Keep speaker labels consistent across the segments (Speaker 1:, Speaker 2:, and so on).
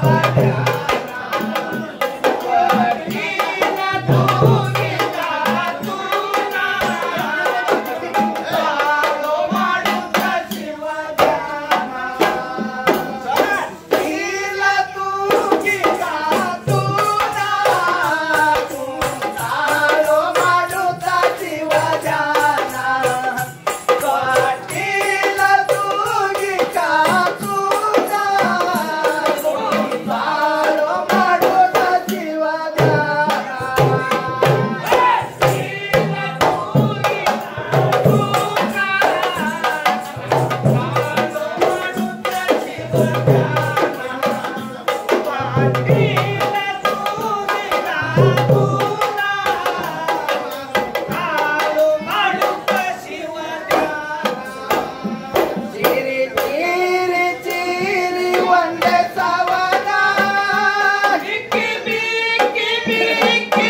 Speaker 1: ಚೀರಿ ಚೀರಿ ಚೀರಿ ಒಂದೇ ಸವನ ಬಿಕ್ಕಿ ಬಿಕ್ಕಿ ಬಿಕ್ಕಿ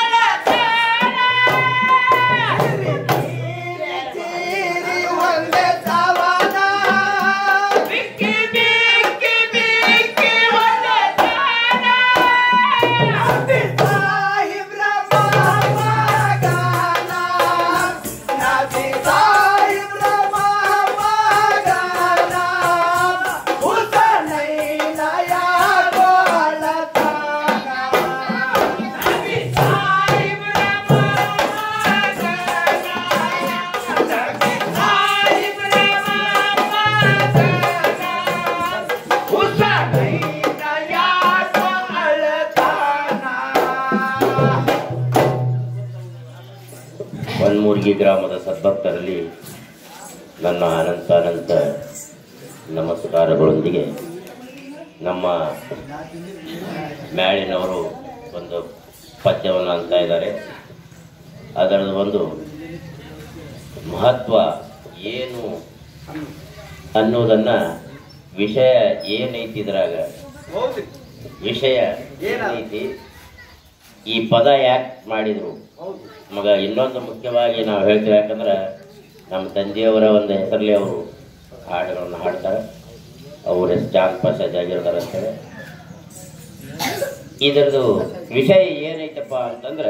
Speaker 1: ಚೀರಿ ಚೀರಿ ಒಂದೇ ಸವನ ಬಿಕ್ಕಿ ಬಿಕ್ಕಿ ಬಿಕ್ಕಿ ಒಂದೇ ಸವನ ನಬಿ ಸಾಹಿಬ್ರ ಮಗನ ನಬಿ ಸಾಹಿಬ್ರ ಮಗನ ಹುಸನೈನ ಯಾಗೋಳತಾನ ನಬಿ ಸಾಹಿಬ್ರ ಮಗನ ನಬಿ ಸಾಹಿಬ್ರ ಮಗನ ಹುಸನೈನ ಯಾಗೋಳತಾನ
Speaker 2: ವನ್ಮೂರ್ಗಿ ಗ್ರಾಮದ ಸದ್ಭಕ್ತರಲ್ಲಿ ನನ್ನ ಅನಂತ ಅನಂತ ನಮಸ್ಕಾರಗಳೊಂದಿಗೆ ನಮ್ಮ ಮ್ಯಾಳಿನವರು ಒಂದು ಪದ್ಯವನ್ನು ಅಂತ ಇದ್ದಾರೆ ಅದರದ್ದು ಒಂದು ಮಹತ್ವ ಏನು ಅನ್ನೋದನ್ನ ವಿಷಯ ಏನೈತಿ ಇದ್ರಾಗ ವಿಷಯ ಏನೈತಿ ಈ ಪದ ಯಾಕೆ ಮಾಡಿದ್ರು ಮಗ ಇನ್ನೊಂದು ಮುಖ್ಯವಾಗಿ ನಾವು ಹೇಳ್ತೀವಿ ಯಾಕಂದ್ರೆ ನಮ್ಮ ತಂದೆಯವರ ಒಂದು ಹೆಸರಲ್ಲಿ ಅವರು ಹಾಡುಗಳನ್ನು ಹಾಡ್ತಾರೆ ಅವ್ರ ಹೆಸರು ಜಾನಪದ ಸಜ್ಜಾಗಿರ್ತಾರೆ ಅಂತೇಳಿ ಇದರದು ವಿಷಯ ಏನೈತಪ್ಪ ಅಂತಂದ್ರೆ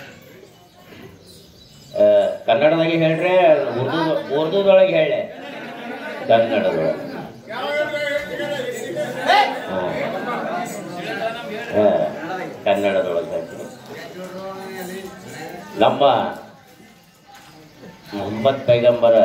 Speaker 2: ಆ, ಕನ್ನಡದಾಗೆ ಹೇಳ್ರೆ ಉರ್ದು ಉರ್ದುದೊಳಗೆ ಹೇಳೆ ಕನ್ನಡದೊಳಗೆ ಹಾ. ಹಾ, ಕನ್ನಡದೊಳಗೆ ಹೇಳ್ತೀನಿ ನಮ್ಮ ಮೊಹಮ್ಮದ್ ಪೈಗಂಬರ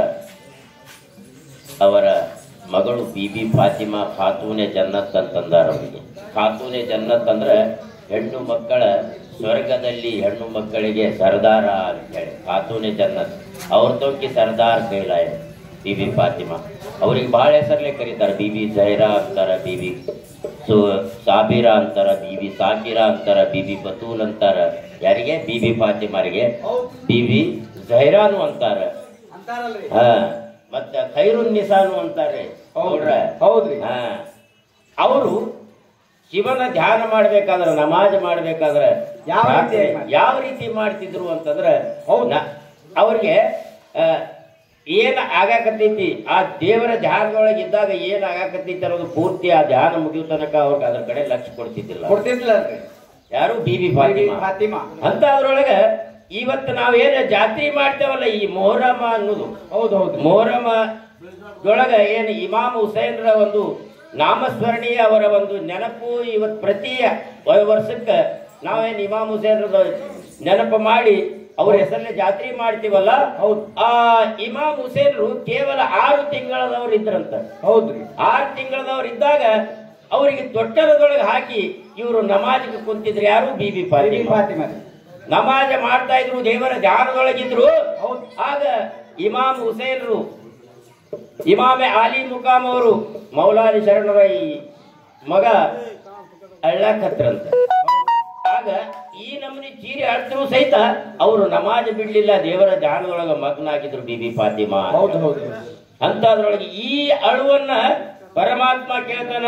Speaker 2: ಅವರ ಮಗಳು ಬಿಬಿ ಫಾತಿಮಾ ಖಾತೂನೆ ಜನ್ನತ್ ಅಂತಂದಾರ ಅವರಿಗೆ ಖಾತೂನೆ ಜನ್ನತ್ ಅಂದ್ರೆ ಹೆಣ್ಣು ಮಕ್ಕಳ ಸ್ವರ್ಗದಲ್ಲಿ ಹೆಣ್ಣು ಮಕ್ಕಳಿಗೆ ಸರ್ದಾರ ಅಂತೇಳಿ ಖಾತೂನೆ ಜನ್ನತ್ ಅವ್ರ ತೋಕಿ ಸರ್ದಾರ್ ಕೈಲಾಯ ಬಿಬಿ ಫಾತಿಮಾ ಅವ್ರಿಗೆ ಭಾಳ ಹೆಸರಲ್ಲೇ ಕರೀತಾರೆ ಬಿಬಿ ಜೈರಾ ಅಂತಾರ ಬಿಬಿ ಸೊ ಸಾಬೀರಾ ಅಂತಾರ ಬಿಬಿ ಸಾಕಿರಾ ಅಂತಾರ ಬಿಬಿ ಬತೂಲ್ ಅಂತಾರ ಯಾರಿಗೆ ಬಿಬಿ ಫಾತಿಮಾರಿಗೆ ಬಿಬಿ ಜೈರಾನು ಅಂತಾರ ಹಾ ಮತ್ತ ಖೈರುನ್ ನಿಸಾನು ಅಂತಾರೆ ನೋಡ್ರ
Speaker 1: ಹೌದ್ರಿ.
Speaker 2: ಹಾ ಅವರು ಶಿವನ ಧ್ಯಾನ ಮಾಡ್ಬೇಕಾದ್ರೆ ನಮಾಜ್ ಮಾಡ್ಬೇಕಾದ್ರೆ
Speaker 1: ಯಾವ ರೀತಿ ಮಾಡ್ತಿದ್ರು?
Speaker 2: ಯಾವ ರೀತಿ ಮಾಡ್ತಿದ್ರು ಅಂತಂದ್ರೆ ನ- ಅವ್ರಿಗೆ ಆ, ಏನ್ ಆಗಾಕತ್ತೈತಿ ಆ ದೇವರ ಧ್ಯಾನದೊಳಗೆ ಇದ್ದಾಗ ಏನ್ ಆಗಾಕತ್ತೈತಿ ಅನ್ನೋದು ಪೂರ್ತಿ ಆ ಧ್ಯಾನ ಮುಗಿಯೋ ತನಕ ಅವ್ರಿಗೆ ಅದ್ರ ಕಡೆ ಲಕ್ಷ್ಯ ಕೊಡ್ತಿದ್ದಿಲ್ಲ
Speaker 1: ಕೊಡ್ತಿದ್ಲಲ್ರಿ
Speaker 2: ಯಾರು ಬಿಬಿ ಫಾತಿಮಾ
Speaker 1: ಫಾತಿಮಾ
Speaker 2: ಅಂತ ಅದ್ರೊಳಗ ಇವತ್ತು ನಾವೇನ ಜಾತ್ರೆ ಮಾಡ್ತೇವಲ್ಲ ಈ ಮೊಹರಮ ಅನ್ನೋದು
Speaker 1: ಹೌದು ಹೌದು
Speaker 2: ಮೊಹರಮ ದೊಳಗ ಏನು ಇಮಾಮ್ ಹುಸೇನ್ರ ಒಂದು ನಾಮಸ್ಮರಣೀಯ ಅವರ ಒಂದು ನೆನಪು ಇವತ್ತು ಪ್ರತಿ ವರ್ಷಕ್ಕೆ ನಾವೇನು ಇಮಾಮ್ ಹುಸೇನ್ರದ ನೆನಪು ಮಾಡಿ ಅವ್ರ ಹೆಸರಲ್ಲೇ ಜಾತ್ರೆ ಮಾಡ್ತೀವಲ್ಲ
Speaker 1: ಹೌದು.
Speaker 2: ಆ ಇಮಾಮ್ ಹುಸೇನ್ರು ಕೇವಲ ಆರು ತಿಂಗಳದವ್ರು ಇದ್ರಂತ
Speaker 1: ಹೌದ್ರಿ
Speaker 2: ಆರು ತಿಂಗಳದವ್ರು ಇದ್ದಾಗ ಅವರಿಗೆ ತೊಟ್ಟಲದೊಳಗೆ ಹಾಕಿ ಇವರು ನಮಾಜ್ಗೆ ಕುಂತಿದ್ರು ಯಾರು ಬಿಬಿ
Speaker 1: ಬಿಬಿ
Speaker 2: ಫಾತಿಮಾ
Speaker 1: ಫಾತಿಮಾ ರೀ.
Speaker 2: ನಮಾಜ ಮಾಡ್ತಾ ಇದ್ರು ದೇವರ ಧ್ಯಾನದೊಳಗಿದ್ರು
Speaker 1: ಹೌದು.
Speaker 2: ಆಗ ಇಮಾಮ್ ಹುಸೇನ್ರು ಇಮಾಮೆ ಆಲಿ ಮುಕಾಮ್ ಅವರು ಮೌಲಾಲಿ ಶರಣರ ಈ ಮಗ ಅಳ್ಳಕತ್ರಂತ ಆಗ ಈ ನಮೂನಿ ಚೀರಿ ಅಳ್ತರು ಸಹಿತ ಅವರು ನಮಾಜ್ ಬಿಡ್ಲಿಲ್ಲ ದೇವರ ಧ್ಯಾನದೊಳಗ ಮಗ್ನಾಗಿದ್ರು ಬಿಬಿ ಫಾತಿಮಾ
Speaker 1: ಹೌದು ಹೌದು
Speaker 2: ಅಂತ ಅದ್ರೊಳಗೆ ಈ ಅಳುವನ್ನ ಪರಮಾತ್ಮ ಕೇಳ್ತಾನ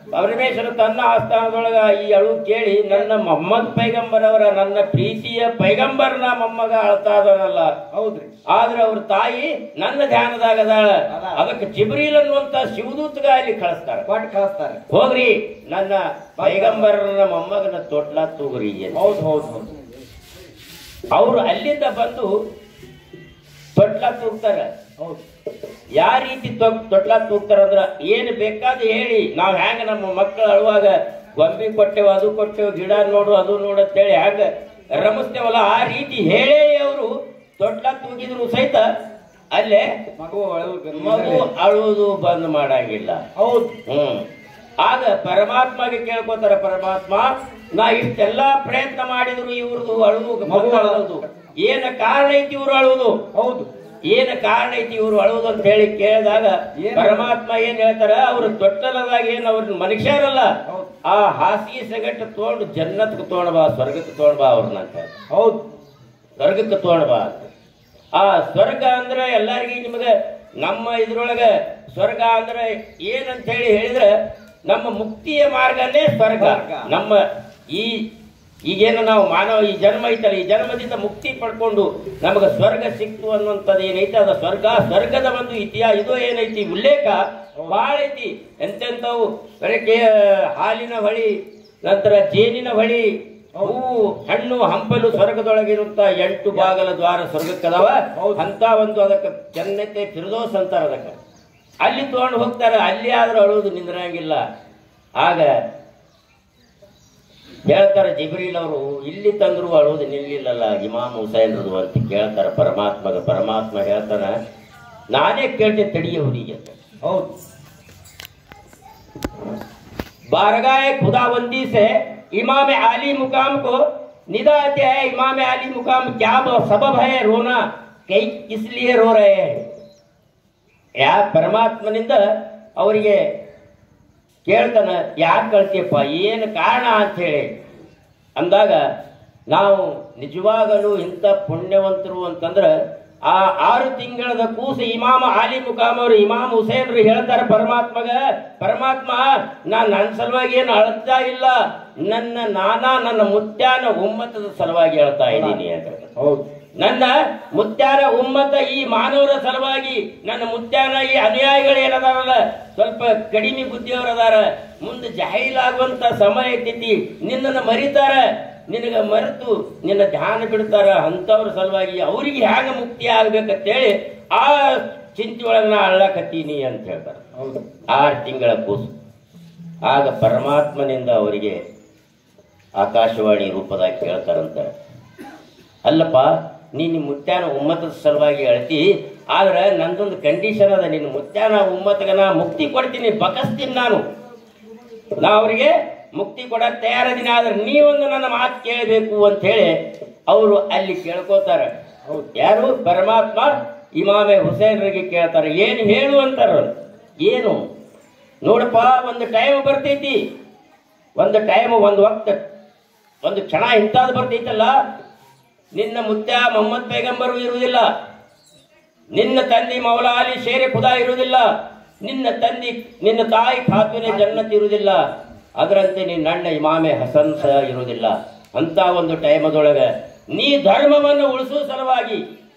Speaker 2: ಪರಮೇಶ್ವರ ತನ್ನ ಆಸ್ಥಾನದೊಳಗ ಈ ಅಳು ಕೇಳಿ ನನ್ನ ಮೊಹಮ್ಮದ್ ಪೈಗಂಬರ್ ಅವರ ನನ್ನ ಪ್ರೀತಿಯ ಪೈಗಂಬರ್ನ ಮೊಮ್ಮಗ ಅಳ್ತಾ ಇದಾನಲ್ಲ
Speaker 1: ಹೌದ್ರಿ
Speaker 2: ಆದ್ರೆ ಅವ್ರ ತಾಯಿ ನನ್ನ ಧ್ಯಾನದಾಗ ಅದಾಳ ಅದಕ್ಕೆ ಜಿಬ್ರೀಲ್ ಅನ್ನುವಂತ ಶಿವದೂತಗ ಅಲ್ಲಿ ಕಳಿಸ್ತಾರ
Speaker 1: ಕೊಟ್ಟು ಕಳಿಸ್ತಾರೆ
Speaker 2: ಹೋಗ್ರಿ ನನ್ನ ಪೈಗಂಬರನ ಮೊಮ್ಮಗನ ತೊಟ್ಲ ತೂಗ್ರಿ ಅಂತ.
Speaker 1: ಹೌದು ಹೌದು ಹೌದು
Speaker 2: ಅವ್ರು ಅಲ್ಲಿಂದ ಬಂದು ತೊಟ್ಲ ತೂಗ್ತಾರ
Speaker 1: ಹೌದು
Speaker 2: ಯಾವ ರೀತಿ ತೊಗ್- ತೊಟ್ಲ ತೂಗ್ತಾರ ಅಂದ್ರ ಏನ್ ಬೇಕಾದ ಹೇಳಿ ನಾವ್ ಹ್ಯಾಂಗ ನಮ್ಮ ಮಕ್ಕಳು ಅಳುವಾಗ ಗೊಂಬಿ ಕೊಟ್ಟೆವು ಅದು ಕೊಟ್ಟೆವು ಗಿಡ ನೋಡು ಅದು ನೋಡು ಅಂತೇಳಿ ಹ್ಯಾಂಗ ರಮಿಸ್ತೇವಲ್ಲ ಆ ರೀತಿ ಹೇಳೇ ಅವರು ತೊಟ್ಲ ತೂಗಿದ್ರು ಸಹಿತ ಅಲ್ಲೇ
Speaker 1: ಮಗು ಅಳು-
Speaker 2: ಮಗು ಅಳುವುದು ಬಂದ್ ಮಾಡಂಗಿಲ್ಲ
Speaker 1: ಹೌದು
Speaker 2: ಹ್ಮ್ ಆಗ ಪರಮಾತ್ಮಗೆ ಕೇಳ್ಕೊತಾರ ಪರಮಾತ್ಮ ನಾ ಇಷ್ಟೆಲ್ಲಾ ಪ್ರಯತ್ನ ಮಾಡಿದ್ರು ಇವ್ರದ್ದು ಅಳುವುದು ಮಗು ಅಳುವುದು ಏನ ಕಾರಣ ಐತಿ ಇವ್ರು ಅಳುವುದು
Speaker 1: ಹೌದು
Speaker 2: ಏನ ಕಾರಣ ಐತಿ ಇವ್ರು ಅಳುವುದು ಅಂತ ಹೇಳಿ ಕೇಳಿದಾಗ
Speaker 1: ಏನು?
Speaker 2: ಪರಮಾತ್ಮ ಏನ್ ಹೇಳ್ತಾರ ಅವ್ರು ತೊಟ್ಟಲದಾಗ ಏನ್ ಅವ್ರ ಮನುಷ್ಯರಲ್ಲ
Speaker 1: ಹೌದು.
Speaker 2: ಆ ಹಾಸಿಗೆ ಸಗಟ್ಟು ತಗೊಂಡು ಜನ್ನತ್ಗೆ ತಗೊಂಡ್ ಬಾ ಸ್ವರ್ಗಕ್ಕೆ ತಗೊಂಡ್ ಬಾ ಅವ್ರನ್ನ ಅಂತ ಹೇಳ್ತಾರೆ.
Speaker 1: ಹೌದು
Speaker 2: ಸ್ವರ್ಗಕ್ಕೆ ತಗೊಂಡ್ ಬಾ ಅಂತ. ಆ ಸ್ವರ್ಗ ಅಂದ್ರೆ ಎಲ್ಲರಿಗೂ ನಿಮಗೆ ನಮ್ಮ ಇದ್ರೊಳಗ ಸ್ವರ್ಗ ಅಂದ್ರೆ ಏನಂತ ಹೇಳಿ ಹೇಳಿದ್ರೆ ನಮ್ಮ ಮುಕ್ತಿಯ ಮಾರ್ಗನೇ ಸ್ವರ್ಗ
Speaker 1: ಸ್ವರ್ಗ.
Speaker 2: ನಮ್ಮ ಈ ಈಗೇನು ನಾವು ಮಾನವ ಈ ಜನ್ಮ ಐತಲ್ಲ ಈ ಜನ್ಮದಿಂದ ಮುಕ್ತಿ ಪಡ್ಕೊಂಡು ನಮಗೆ ಸ್ವರ್ಗ ಸಿಕ್ತು ಅನ್ನುವಂಥದ್ದು ಏನೈತೆ ಅದು ಸ್ವರ್ಗ ಸ್ವರ್ಗದ ಒಂದು ಇತಿಹಾಸ ಇದು ಏನೈತಿ ಉಲ್ಲೇಖ ಬಹಳ ಐತಿ ಎಂತೆಂಥವು ಬೆಳಗ್ಗೆ ಹಾಲಿನ ಹೊಳಿ ನಂತರ ಜೇನಿನ ಹೊಳಿ ಹೂವು ಹಣ್ಣು ಹಂಪಲು ಸ್ವರ್ಗದೊಳಗಿರುತ್ತ ಎಂಟು ಬಾಗಲ ದ್ವಾರ ಸ್ವರ್ಗಕ್ಕದವ
Speaker 1: ಹೌದು.
Speaker 2: ಅಂತ ಒಂದು ಅದಕ್ಕೆ ಜನ್ನತೆ ಫಿರ್ದೋಸ್ ಅಂತಾರ ಅದಕ್ಕೆ ಅಲ್ಲಿ ತಗೊಂಡು ಹೋಗ್ತಾರೆ ಅಲ್ಲಿ ಆದ್ರೂ ಅಳುವುದು ನಿಂದ್ರಂಗಿಲ್ಲ ಆಗ ಹೇಳ್ತಾರೆ ಜಿಬ್ರೀಲ್ ಅವರು ಇಲ್ಲಿ ತಂದ್ರು ಅಳುವುದು ನಿಲ್ಲಿಲ್ಲಲ್ಲ ಇಮಾಮ್ ಹುಸೈನ್ರದು ಅಂತ ಕೇಳ್ತಾರೆ ಪರಮಾತ್ಮಗ ಪರಮಾತ್ಮ ಹೇಳ್ತಾನ ನಾನೇ ಕೇಳ್ತೀನಿ ತಡಿಯ ಹುಡುಗಿ ಅಂತ
Speaker 1: ಹೌದು
Speaker 2: बारगाह खुदाबंदी से इमाम आली मुकाम को निदा आते हैं इमाम आली मुकाम क्या ब- सबब है रोना कई किस लिए रो रहे हैं ಯಾ ಪರಮಾತ್ಮನಿಂದ ಅವರಿಗೆ ಕೇಳ್ತಾನ ಯಾಕೆ ಕಳ್ತೀಯಪ್ಪ ಏನು ಕಾರಣ ಅಂತ ಹೇಳಿ ಅಂದಾಗ ನಾವು ನಿಜವಾಗಲೂ ಇಂಥ ಪುಣ್ಯವಂತರು ಅಂತಂದ್ರೆ ಆ ಆರು ತಿಂಗಳದ ಕೂಸು ಇಮಾಮ ಆಲಿ ಮುಕಾಮ್ ಅವರು ಇಮಾಮ್ ಹುಸೇನ್ರು ಹೇಳ್ತಾರೆ ಪರಮಾತ್ಮಗ ಪರಮಾತ್ಮ ನಾನ್ ನನ್ನ ಸಲುವಾಗಿ ಏನು ಅಳ್ತಾ ಇಲ್ಲ ನನ್ನ ನಾನಾ ನನ್ನ ಮುತ್ಯಾನ ಉಮ್ಮತದ ಸಲುವಾಗಿ ಹೇಳ್ತಾ ಇದ್ದೀನಿ ಅಂತ ಹೇಳ್ತಾರೆ.
Speaker 1: ಹೌದು
Speaker 2: ನನ್ನ ಮುತ್ಯಾನ ಉಮ್ಮತ ಈ ಮಾನವರ ಸಲುವಾಗಿ ನನ್ನ ಮುತ್ಯಾನ ಈ ಅನುಯಾಯಿಗಳು ಏನದಾರಲ್ಲ ಸ್ವಲ್ಪ ಕಡಿಮೆ ಬುದ್ಧಿಯವರು ಅದಾರ ಮುಂದೆ ಜಾಹೀಲಾಗುವಂತ ಸಮಯ ಐತಿ ನಿನ್ನನ್ನು ಮರಿತಾರ ನಿನಗ ಮರೆತು ನಿನ್ನ ಧ್ಯಾನ ಬಿಡ್ತಾರ ಅಂತವ್ರ ಸಲುವಾಗಿ ಅವ್ರಿಗೆ ಹ್ಯಾಂಗ ಮುಕ್ತಿ ಆಗ್ಬೇಕಂತೇಳಿ ಆ ಚಿಂತೆ ಒಳಗೆ ನಾ ಅಳ್ಳಕತ್ತೀನಿ ಅಂತ ಹೇಳ್ತಾರೆ
Speaker 1: ಹೌದು
Speaker 2: ಆರು ತಿಂಗಳ ಕೂಸು ಆಗ ಪರಮಾತ್ಮನಿಂದ ಅವರಿಗೆ ಆಕಾಶವಾಣಿ ರೂಪದಾಗ ಕೇಳ್ತಾರಂತ ಅಲ್ಲಪ್ಪ ನೀನು ಮುತ್ಯಾನ ಉಮ್ಮತದ ಸಲುವಾಗಿ ಅಳ್ತಿ ಆದ್ರೆ ನಂದೊಂದು ಕಂಡೀಷನ್ ಅದ ನಿನ್ನ ಮುತ್ಯಾನ ಉಮ್ಮತಗ ನಾ ಮುಕ್ತಿ ಕೊಡ್ತೀನಿ ಬಕಸ್ತೀನಿ ನಾನು ನಾ ಅವರಿಗೆ ಮುಕ್ತಿ ಕೊಡಕ್ ತಯಾರದಿನ ಆದ್ರೆ ನೀವೊಂದು ನನ್ನ ಮಾತು ಕೇಳಬೇಕು ಅಂತ ಹೇಳಿ ಅವರು ಅಲ್ಲಿ ಕೇಳ್ಕೋತಾರೆ
Speaker 1: ಹೌದು
Speaker 2: ಯಾರು ಪರಮಾತ್ಮ ಇಮಾಮೆ ಹುಸೇನ್ರಿಗೆ ಕೇಳ್ತಾರೆ ಏನು ಹೇಳು ಅಂತಾರ ಅವ್ರು. ಏನು ನೋಡಪ್ಪ ಒಂದು ಟೈಮ್ ಬರ್ತೈತಿ ಒಂದು ಟೈಮ್ ಒಂದು ವಕ್ತ ಒಂದು ಕ್ಷಣ ಇಂಥದ್ದು ಬರ್ತೈತಲ್ಲ ನಿನ್ನ ಮುತ್ಯ ಮೊಹಮ್ಮದ್ ಪೈಗಂಬರು ಇರುವುದಿಲ್ಲ ನಿನ್ನ ತಂದೆ ಮೌಲಾ ಅಲಿ ಶೇರೆ ಖುದಾ ಇರುವುದಿಲ್ಲ ನಿನ್ನ ತಂದೆ ನಿನ್ನ ತಾಯಿ ಖಾತುನೆ ಜನ್ನತ್ ಇರುವುದಿಲ್ಲ ಅದರಂತೆ ನಿನ್ನ ಅಣ್ಣ ಇಮಾಮೆ ಹಸನ್ ಸಹ ಇರುವುದಿಲ್ಲ ಅಂತ ಒಂದು ಟೈಮದೊಳಗೆ ನೀ ಧರ್ಮವನ್ನು ಉಳಿಸುವ ಸಲುವಾಗಿ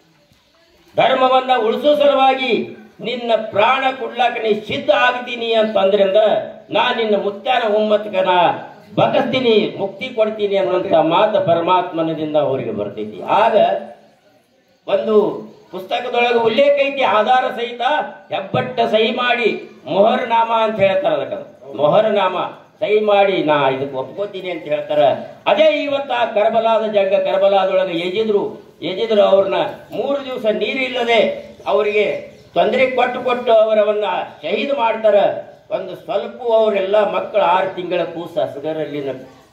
Speaker 2: ಧರ್ಮವನ್ನ ಉಳಿಸುವ ಸಲುವಾಗಿ ನಿನ್ನ ಪ್ರಾಣ ಕೊಡ್ಲಾಕ ನೀ ಸಿದ್ಧ ಆಗ್ತೀನಿ ಅಂತಂದ್ರಿಂದ ನಾ ನಿನ್ನ ಮುತ್ಯಾನ ಉಮ್ಮತ್ಕ ನಾ ಬಕಸ್ತೀನಿ ಮುಕ್ತಿ ಕೊಡ್ತೀನಿ ಅನ್ನುವಂತ ಮಾತು ಪರಮಾತ್ಮನದಿಂದ ಅವರಿಗೆ ಬರ್ತೈತಿ ಆಗ ಒಂದು ಪುಸ್ತಕದೊಳಗೆ ಉಲ್ಲೇಖ ಐತಿ ಆಧಾರ ಸಹಿತ ಹೆಬ್ಬಟ್ಟ ಸಹಿ ಮಾಡಿ ಮೊಹರ್ ನಾಮ ಅಂತ ಹೇಳ್ತಾರ ಅದಕ್ಕೆ ಮೊಹರ್ ನಾಮ ಸಹಿ ಮಾಡಿ ನಾ ಇದಕ್ಕೆ ಒಪ್ಕೋತೀನಿ ಅಂತ ಹೇಳ್ತಾರ ಅದೇ ಇವತ್ತ ಆ ಕರ್ಬಲಾದ ಜಂಗ ಕರ್ಬಲಾದೊಳಗೆ ಎಜಿದ್ರು ಎಜಿದ್ರು ಅವ್ರನ್ನ ಮೂರು ದಿವಸ ನೀರಿಲ್ಲದೆ ಅವರಿಗೆ ತೊಂದರೆ ಕೊಟ್ಟು ಕೊಟ್ಟು ಅವರವನ್ನ ಶಹೀದ್ ಮಾಡ್ತಾರ ಒಂದು ಸ್ವಲ್ಪ ಅವರೆಲ್ಲ ಮಕ್ಕಳು ಆರು ತಿಂಗಳ ಕೂಸ ಹಸಗರಲ್ಲಿನ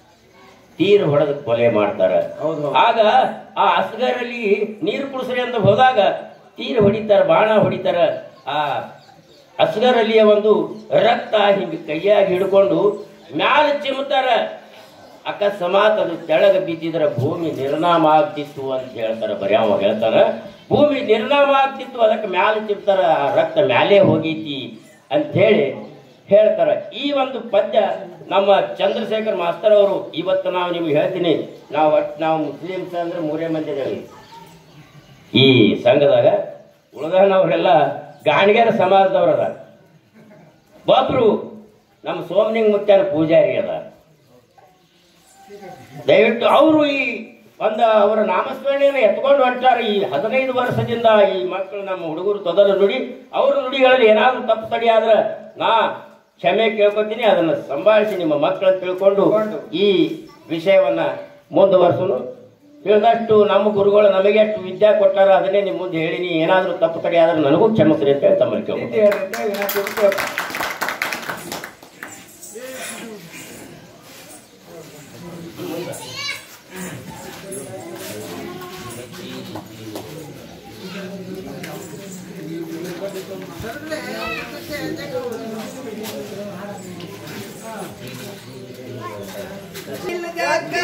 Speaker 2: ತೀರ್ ಹೊಡೆದು ಕೊಲೆ ಮಾಡ್ತಾರ
Speaker 1: ಹೌದು.
Speaker 2: ಆಗ ಆ ಹಸಗರಲ್ಲಿ ನೀರು ಕುಡಿಸ್ರಿ ಅಂತ ಹೋದಾಗ ತೀರ್ ಹೊಡಿತಾರ ಬಾಣ ಹೊಡಿತಾರ ಆ ಅಸ್ಗರಲ್ಲಿಯ ಒಂದು ರಕ್ತ ಹಿಂಗೆ ಕೈಯಾಗಿ ಹಿಡ್ಕೊಂಡು ಮ್ಯಾಲ ಚಿಮ್ತಾರ ಅಕಸ್ಮಾತ್ ಅದು ತೆಳಗ ಬಿದ್ದಿದ್ರೆ ಭೂಮಿ ನಿರ್ನಾಮ ಆಗ್ತಿತ್ತು ಅಂತ ಹೇಳ್ತಾರ ಬರೀ ಅವ ಹೇಳ್ತಾರ ಭೂಮಿ ನಿರ್ನಾಮ ಆಗ್ತಿತ್ತು ಅದಕ್ಕೆ ಮ್ಯಾಲ ಚಿಮ್ತಾರ ಆ ರಕ್ತ ಮ್ಯಾಲೆ ಹೋಗೈತಿ ಅಂತ ಹೇಳಿ ಹೇಳ್ತಾರೆ ಈ ಒಂದು ಪದ್ಯ ನಮ್ಮ ಚಂದ್ರಶೇಖರ್ ಮಾಸ್ತರ್ ಅವರು ಇವತ್ತು ನಾವು ನಿಮ್ಗೆ ಹೇಳ್ತೀನಿ ನಾವು ಒಟ್ಟು ನಾವು ಮುಸ್ಲಿಮ್ಸ್ ಅಂದ್ರೆ ಮೂರೇ ಮಂದಿ ಇದ್ದೇವೆ ಈ ಸಂಘದಾಗ ಉಳಿದವರೆಲ್ಲ ಗಾಣಿಗೆರ ಸಮಾಜದವ್ರದ ಒಬ್ರು ನಮ್ಮ ಸೋಮನಿಂಗ್ ಮುತ್ಯಾನ ಪೂಜಾರಿ ಅದ ದಯವಿಟ್ಟು ಅವರು ಈ ಒಂದು ಅವರ ನಾಮಸ್ಮರಣೆಯನ್ನು ಎತ್ಕೊಂಡು ಹೊಂಟಾರ ಈ ಹದಿನೈದು ವರ್ಷದಿಂದ ಈ ಮಕ್ಕಳು ನಮ್ಮ ಹುಡುಗರು ತೊದಲು ನುಡಿ ಅವ್ರ ನುಡಿಗಳಲ್ಲಿ ಏನಾದ್ರೂ ತಪ್ಪು ತಡಿ ಆದ್ರೆ ನಾ ಕ್ಷಮೆ ಕೇಳ್ಕೊತೀನಿ ಅದನ್ನ ಸಂಭಾಳಿಸಿ ನಿಮ್ಮ ಮಕ್ಕಳನ್ನ ತಿಳ್ಕೊಂಡು ಈ ವಿಷಯವನ್ನ ಮುಂದುವರ್ಸನು ತಿಳಿದಷ್ಟು ನಮ್ಮ ಗುರುಗಳು ನಮಗೆ ಎಷ್ಟು ವಿದ್ಯೆ ಕೊಟ್ಟಾರ ಅದನ್ನೇ ನಿಮ್ಮ ಮುಂದೆ ಹೇಳಿನಿ ಏನಾದ್ರೂ ತಪ್ಪು ತಡಿ ಆದ್ರೆ ನನಗೂ ಕ್ಷಮಿಸ್ರಿ ಅಂತ ಹೇಳಿ ತಮ್ಮಲ್ಲಿ ಕೇಳ್ಬೋದು
Speaker 1: ನೀತಿ ಹೇಳಿದ್ರೆ ವಿನಾಶ ಬಿಟ್ಟು
Speaker 3: ನಿಲ್ಗಕ್ಕ